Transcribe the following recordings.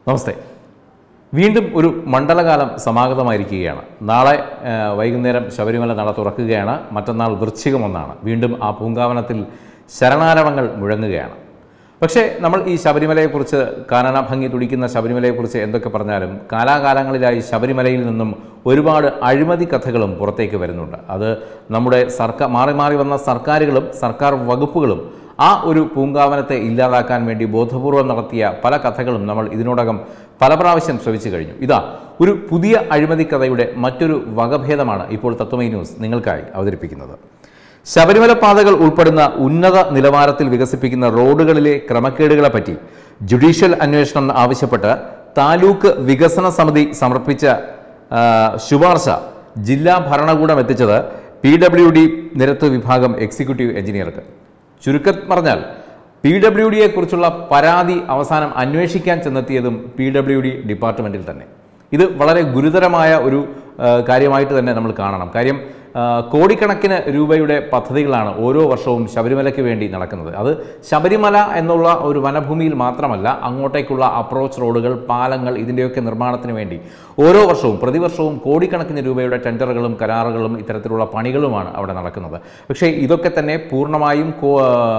നമസ്തേ വീണ്ടും ഒരു മണ്ഡലകാലം സമാഗതമായിരിക്കുകയാണ് നാളെ ആ, വൈകുന്നേരം ശബരിമല നട തുറക്കുകയാണ് മറ്റന്നാൾ വൃശ്ചികം ഒന്നാണ് വീണ്ടും ആ പൂങ്കാവനത്തിൽ ശരണാരവങ്ങൾ മുഴങ്ങുകയാണ് പക്ഷേ നമ്മൾ ഈ ശബരിമലയെക്കുറിച്ച് കാനനഭംഗി തുടിക്കുന്ന ശബരിമലയെക്കുറിച്ച് എന്തൊക്കെ പറഞ്ഞാലും കാലാകാലങ്ങളിലായി ശബരിമലയിൽ നിന്നും ഒരുപാട് അഴിമതി കഥകളും പുറത്തേക്ക് വരുന്നുണ്ട് അത് നമ്മുടെ സർക്കാർ മാറി മാറി വന്ന സർക്കാരുകളും സർക്കാർ വകുപ്പുകളും ആ ഒരു പൂങ്കാവനത്തെ ഇല്ലാതാക്കാൻ വേണ്ടി ബോധപൂർവം നടത്തിയ പല കഥകളും നമ്മൾ ഇതിനോടകം പല പ്രാവശ്യം ശ്രവിച്ചു കഴിഞ്ഞു ഇതാ ഒരു പുതിയ അഴിമതി കഥയുടെ മറ്റൊരു വകഭേദമാണ് ഇപ്പോൾ തത്വമൈ ന്യൂസ് നിങ്ങൾക്കായി അവതരിപ്പിക്കുന്നത് ശബരിമല പാതകൾ ഉൾപ്പെടുന്ന ഉന്നത നിലവാരത്തിൽ വികസിപ്പിക്കുന്ന റോഡുകളിലെ ക്രമക്കേടുകളെ പറ്റി ജുഡീഷ്യൽ അന്വേഷണം ആവശ്യപ്പെട്ട് താലൂക്ക് വികസന സമിതി സമർപ്പിച്ച ആ, ശുപാർശ ജില്ലാ ഭരണകൂടം എത്തിച്ചത് പി ഡബ്ല്യു ഡി നിരത്ത് വിഭാഗം എക്സിക്യൂട്ടീവ് എഞ്ചിനീയർക്ക് ചുരുക്കം പറഞ്ഞാൽ പി ഡബ്ല്യു ഡിയെ കുറിച്ചുള്ള പരാതി അവസാനം അന്വേഷിക്കാൻ ചെന്നെത്തിയതും പി ഡബ്ല്യു ഡി ഡിപ്പാർട്ട്മെൻറ്റിൽ തന്നെ ഇത് വളരെ ഗുരുതരമായ ഒരു ആ, കാര്യമായിട്ട് തന്നെ നമ്മൾ കാണണം കാര്യം ആ, കോടിക്കണക്കിന് രൂപയുടെ പദ്ധതികളാണ് ഓരോ വർഷവും ശബരിമലയ്ക്ക് വേണ്ടി നടക്കുന്നത് അത് ശബരിമല എന്നുള്ള ഒരു വനഭൂമിയിൽ മാത്രമല്ല അങ്ങോട്ടേക്കുള്ള അപ്രോച്ച് റോഡുകൾ പാലങ്ങൾ ഇതിൻ്റെയൊക്കെ നിർമ്മാണത്തിന് വേണ്ടി ഓരോ വർഷവും പ്രതിവർഷവും കോടിക്കണക്കിന് രൂപയുടെ ടെൻഡറുകളും കരാറുകളും ഇത്തരത്തിലുള്ള പണികളുമാണ് അവിടെ നടക്കുന്നത് പക്ഷേ ഇതൊക്കെ തന്നെ പൂർണ്ണമായും കോ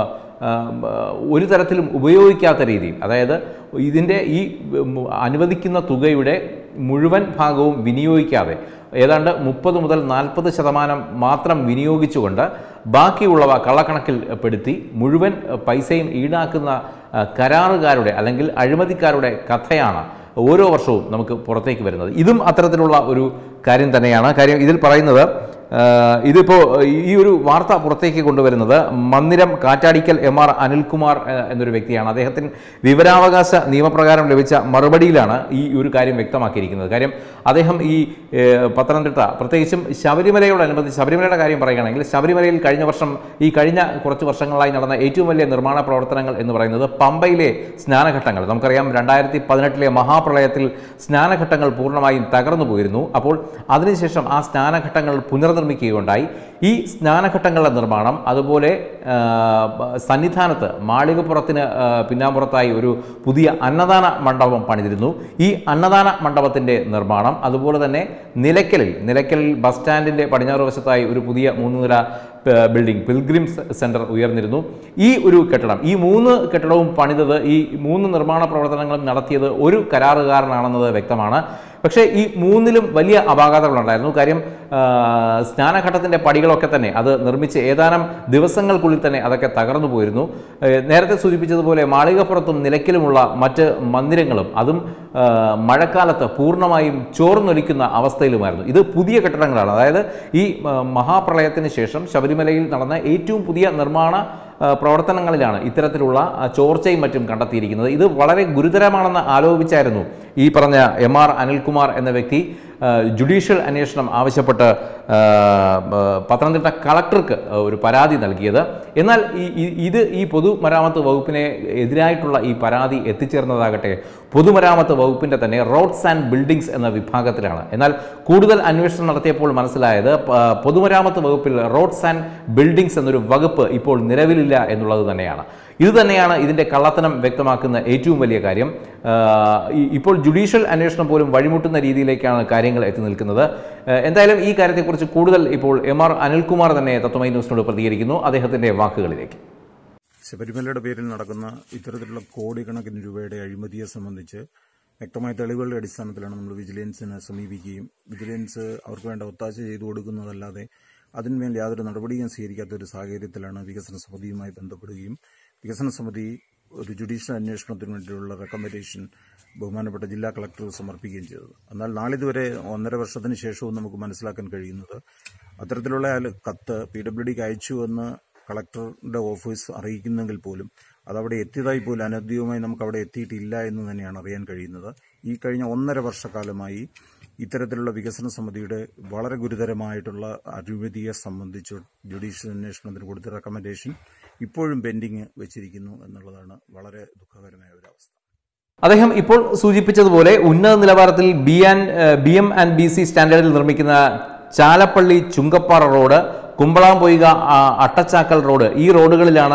ആ, ഒരു തരത്തിലും ഉപയോഗിക്കാത്ത രീതിയിൽ അതായത് ഇതിൻ്റെ ഈ ഉം, അനുവദിക്കുന്ന തുകയുടെ മുഴുവൻ ഭാഗവും വിനിയോഗിക്കാതെ ഏതാണ്ട് മുപ്പത് മുതൽ നാൽപ്പത് ശതമാനം മാത്രം വിനിയോഗിച്ചുകൊണ്ട് ബാക്കിയുള്ളവ കള്ളക്കണക്കിൽ പെടുത്തി മുഴുവൻ പൈസയും ഈടാക്കുന്ന ആ, കരാറുകാരുടെ അല്ലെങ്കിൽ അഴിമതിക്കാരുടെ കഥയാണ് ഓരോ വർഷവും നമുക്ക് പുറത്തേക്ക് വരുന്നത് ഇതും അത്തരത്തിലുള്ള ഒരു കാര്യം തന്നെയാണ് കാര്യം ഇതിൽ പറയുന്നത് ആ, ഇതിപ്പോൾ ഈ ഒരു വാർത്ത പുറത്തേക്ക് കൊണ്ടുവരുന്നത് മന്ദിരം കാറ്റാടിക്കൽ എം ആർ അനിൽകുമാർ ആ, എന്നൊരു വ്യക്തിയാണ് അദ്ദേഹത്തിന് വിവരാവകാശ നിയമപ്രകാരം ലഭിച്ച മറുപടിയിലാണ് ഈ ഒരു കാര്യം വ്യക്തമാക്കിയിരിക്കുന്നത് കാര്യം അദ്ദേഹം ഈ ഏ, പത്തനംതിട്ട പ്രത്യേകിച്ചും ശബരിമലയോടനുബന്ധിച്ച് ശബരിമലയുടെ കാര്യം പറയുകയാണെങ്കിൽ ശബരിമലയിൽ കഴിഞ്ഞ വർഷം ഈ കഴിഞ്ഞ കുറച്ച് വർഷങ്ങളായി നടന്ന ഏറ്റവും വലിയ നിർമ്മാണ പ്രവർത്തനങ്ങൾ എന്ന് പറയുന്നത് പമ്പയിലെ സ്നാനഘട്ടങ്ങൾ നമുക്കറിയാം രണ്ടായിരത്തി പതിനെട്ടിലെ മഹാപ്രളയത്തിൽ സ്നാനഘട്ടങ്ങൾ പൂർണ്ണമായും തകർന്നു പോയിരുന്നു അപ്പോൾ അതിനുശേഷം ആ സ്നാനഘട്ടങ്ങൾ പുനർനിർമ്മിക്കുകയുണ്ടായി ഈ സ്നാനഘട്ടങ്ങളുടെ നിർമ്മാണം അതുപോലെ ആ, ബ- സന്നിധാനത്ത് മാളികപ്പുറത്തിന് ആ, പിന്നാമ്പുറത്തായി ഒരു പുതിയ അന്നദാന മണ്ഡപം പണിതിരുന്നു ഈ അന്നദാന മണ്ഡപത്തിൻ്റെ നിർമ്മാണം അതുപോലെ തന്നെ നിലയ്ക്കലിൽ നിലയ്ക്കലിൽ ബസ് സ്റ്റാൻഡിൻ്റെ പടിഞ്ഞാറ് വശത്തായി ഒരു പുതിയ മൂന്ന് നില പ- ബിൽഡിംഗ് പിൽഗ്രിംസ് സെൻറ്റർ ഉയർന്നിരുന്നു ഈ ഒരു കെട്ടിടം ഈ മൂന്ന് കെട്ടിടവും പണിതത് ഈ മൂന്ന് നിർമ്മാണ പ്രവർത്തനങ്ങളും നടത്തിയത് ഒരു കരാറുകാരനാണെന്നത് വ്യക്തമാണ് പക്ഷേ ഈ മൂന്നിലും വലിയ അപാകതകളുണ്ടായിരുന്നു കാര്യം ആ, സ്നാനഘട്ടത്തിൻ്റെ പടികളൊക്കെ തന്നെ അത് നിർമ്മിച്ച് ഏതാനും ദിവസങ്ങൾക്കുള്ളിൽ തന്നെ അതൊക്കെ തകർന്നു പോയിരുന്നു ഏ, നേരത്തെ സൂചിപ്പിച്ചതുപോലെ മാളികപ്പുറത്തും നിലയ്ക്കലുമുള്ള മറ്റ് മന്ദിരങ്ങളും അതും ആ, മഴക്കാലത്ത് പൂർണ്ണമായും ചോർന്നൊലിക്കുന്ന അവസ്ഥയിലുമായിരുന്നു ഇത് പുതിയ കെട്ടിടങ്ങളാണ് അതായത് ഈ ആ, മഹാപ്രളയത്തിന് ശേഷം ശബരിമലയിൽ നടന്ന ഏറ്റവും പുതിയ നിർമ്മാണ ആ, പ്രവർത്തനങ്ങളിലാണ് ഇത്തരത്തിലുള്ള ആ, ചോർച്ചയും മറ്റും കണ്ടെത്തിയിരിക്കുന്നത് ഇത് വളരെ ഗുരുതരമാണെന്ന് ആരോപിച്ചായിരുന്നു ഈ പറഞ്ഞ എം ആർ അനിൽകുമാർ എന്ന വ്യക്തി ആ, ജുഡീഷ്യൽ അന്വേഷണം ആവശ്യപ്പെട്ട് ആ, ആ, പത്തനംതിട്ട കളക്ടർക്ക് ഒരു പരാതി നൽകിയത് എന്നാൽ ഈ ഈ- ഇത് ഈ പൊതുമരാമത്ത് വകുപ്പിനെ എതിരായിട്ടുള്ള ഈ പരാതി എത്തിച്ചേർന്നതാകട്ടെ പൊതുമരാമത്ത് വകുപ്പിൻ്റെ തന്നെ റോഡ്സ് ആൻഡ് ബിൽഡിങ്സ് എന്ന വിഭാഗത്തിലാണ് എന്നാൽ കൂടുതൽ അന്വേഷണം നടത്തിയപ്പോൾ മനസ്സിലായത് പ- പൊതുമരാമത്ത് വകുപ്പിൽ റോഡ്സ് ആൻഡ് ബിൽഡിങ്സ് എന്നൊരു വകുപ്പ് ഇപ്പോൾ നിലവിലില്ല എന്നുള്ളത് തന്നെയാണ് ഇത് തന്നെയാണ് ഇതിൻ്റെ കള്ളത്തനം വ്യക്തമാക്കുന്ന ഏറ്റവും വലിയ കാര്യം ആ, ഈ- ഇപ്പോൾ ജുഡീഷ്യൽ അന്വേഷണം പോലും വഴിമുട്ടുന്ന രീതിയിലേക്കാണ് കാര്യങ്ങൾ എത്തി നിൽക്കുന്നത് ആ, എന്തായാലും ഈ കാര്യത്തെക്കുറിച്ച് കൂടുതൽ ഇപ്പോൾ എം ആർ അനിൽകുമാർ തന്നെ തത്വമൈ ന്യൂസിനോട് പ്രതികരിക്കുന്നു അദ്ദേഹത്തിൻ്റെ വാക്കുകളിലേക്ക് ശബരിമലയുടെ പേരിൽ നടക്കുന്ന ഇത്തരത്തിലുള്ള കോടിക്കണക്കിന് രൂപയുടെ അഴിമതിയെ സംബന്ധിച്ച് വ്യക്തമായ തെളിവുകളുടെ അടിസ്ഥാനത്തിലാണ് നമ്മൾ വിജിലൻസിനെ സമീപിക്കുകയും വിജിലൻസ് അവർക്ക് വേണ്ട ഒത്താശ ചെയ്തു കൊടുക്കുന്നതല്ലാതെ അതിനുവേണ്ടി യാതൊരു നടപടിയും സ്വീകരിക്കാത്ത ഒരു സാഹചര്യത്തിലാണ് വികസന സമിതിയുമായി ബന്ധപ്പെടുകയും വികസന സമിതി ഒരു ജുഡീഷ്യൽ അന്വേഷണത്തിന് വേണ്ടിയുള്ള റെക്കമെൻഡേഷൻ ബഹുമാനപ്പെട്ട ജില്ലാ കളക്ടർ സമർപ്പിക്കുകയും ചെയ്തത് എന്നാൽ നാളിതുവരെ ഒന്നര വർഷത്തിന് ശേഷവും നമുക്ക് മനസ്സിലാക്കാൻ കഴിയുന്നത് അത്തരത്തിലുള്ള അയാൾ കത്ത് പി ഡബ്ല്യു ഡിക്ക് അയച്ചു എന്ന് കളക്ടറുടെ ഓഫീസ് അറിയിക്കുന്നെങ്കിൽ പോലും അതവിടെ എത്തിയതായി പോലും അനധികമായി നമുക്ക് അവിടെ എത്തിയിട്ടില്ല എന്ന് തന്നെയാണ് അറിയാൻ കഴിയുന്നത് ഈ കഴിഞ്ഞ ഒന്നര വർഷക്കാലമായി ഇത്തരത്തിലുള്ള വികസന സമിതിയുടെ വളരെ ഗുരുതരമായിട്ടുള്ള അഴിമതിയെ സംബന്ധിച്ച് ജുഡീഷ്യൽ അന്വേഷണത്തിന് കൊടുത്ത റെക്കമെൻഡേഷൻ ഇപ്പോഴും പെൻഡിങ് വെച്ചിരിക്കുന്നു എന്നുള്ളതാണ് വളരെ ദുഃഖകരമായ ഒരു അവസ്ഥ അദ്ദേഹം ഇപ്പോൾ സൂചിപ്പിച്ചതുപോലെ ഉന്നത നിലവാരത്തിൽ B and B M and B C സ്റ്റാൻഡേർഡിൽ നിർമ്മിക്കുന്ന ചാലപ്പള്ളി ചുങ്കപ്പാറ റോഡ് കുമ്പളാംപൊയ്ക ആ, അട്ടച്ചാക്കൽ റോഡ് ഈ റോഡുകളിലാണ്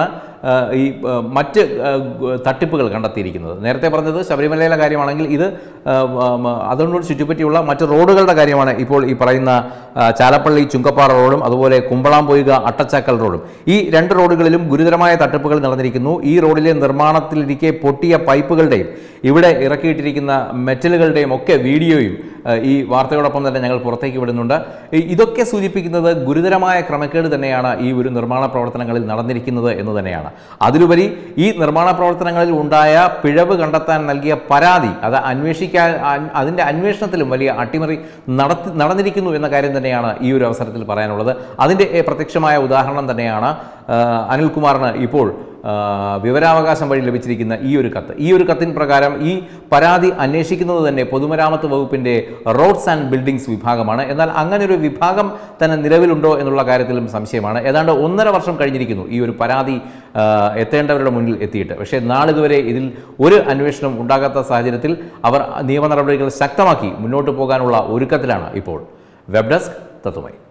ആ, ഈ ആ, മറ്റ് ആ, ഗ- തട്ടിപ്പുകൾ കണ്ടെത്തിയിരിക്കുന്നത് നേരത്തെ പറഞ്ഞത് ശബരിമലയിലെ കാര്യമാണെങ്കിൽ ഇത് ആ, ഉം, അതിനോട് ചുറ്റിപ്പറ്റിയുള്ള മറ്റ് റോഡുകളുടെ കാര്യമാണ് ഇപ്പോൾ ഈ പറയുന്ന ആ, ചാലപ്പള്ളി ചുങ്കപ്പാറ റോഡും അതുപോലെ കുമ്പളാംപൊയ്ക അട്ടച്ചാക്കൽ റോഡും ഈ രണ്ട് റോഡുകളിലും ഗുരുതരമായ തട്ടിപ്പുകൾ നടന്നിരിക്കുന്നു ഈ റോഡിലെ നിർമ്മാണത്തിലിരിക്കെ പൊട്ടിയ പൈപ്പുകളുടെയും ഇവിടെ ഇറക്കിയിട്ടിരിക്കുന്ന മെറ്റലുകളുടെയും ഒക്കെ വീഡിയോയും ആ, ഈ വാർത്തയോടൊപ്പം തന്നെ ഞങ്ങൾ പുറത്തേക്ക് വിടുന്നുണ്ട് ഈ- ഇതൊക്കെ സൂചിപ്പിക്കുന്നത് ഗുരുതരമായ ക്രമക്കേട് തന്നെയാണ് ഈ ഒരു നിർമ്മാണ പ്രവർത്തനങ്ങളിൽ നടന്നിരിക്കുന്നത് എന്ന് തന്നെയാണ് അതിലുപരി ഈ നിർമ്മാണ പ്രവർത്തനങ്ങളിൽ ഉണ്ടായ പിഴവ് കണ്ടെത്താൻ നൽകിയ പരാതി അത് അന്വേഷിക്കാൻ അൻ- അതിൻ്റെ അന്വേഷണത്തിലും വലിയ അട്ടിമറി നടത്തി നടന്നിരിക്കുന്നു എന്ന കാര്യം തന്നെയാണ് ഈ ഒരു അവസരത്തിൽ പറയാനുള്ളത് അതിൻ്റെ ഏ, പ്രത്യക്ഷമായ ഉദാഹരണം തന്നെയാണ് ആ, അനിൽകുമാറിന് ഇപ്പോൾ ആ, വിവരാവകാശം വഴി ലഭിച്ചിരിക്കുന്ന ഈ ഒരു കത്ത് ഈ ഒരു കത്തിൻ പ്രകാരം ഈ പരാതി അന്വേഷിക്കുന്നത് തന്നെ പൊതുമരാമത്ത് വകുപ്പിന്റെ റോഡ്സ് ആൻഡ് ബിൽഡിംഗ്സ് വിഭാഗമാണ് എന്നാൽ അങ്ങനെ ഒരു വിഭാഗം തന്നെ നിലവിലുണ്ടോ എന്നുള്ള കാര്യത്തിലും സംശയമാണ് ഏതാണ്ട് ഒന്നര വർഷം കഴിഞ്ഞിരിക്കുന്നു ഈ ഒരു പരാതി ആ, എത്തേണ്ടവരുടെ മുന്നിൽ എത്തിയിട്ട് പക്ഷേ നാളിതുവരെ ഇതിൽ ഒരു അന്വേഷണം ഉണ്ടാകാത്ത സാഹചര്യത്തിൽ അവർ നിയമ നടപടികൾ ശക്തമാക്കി മുന്നോട്ട് പോകാനുള്ള ഒരുക്കത്തിലാണ് ഇപ്പോൾ വെബ് ഡെസ്ക് തത്വമായി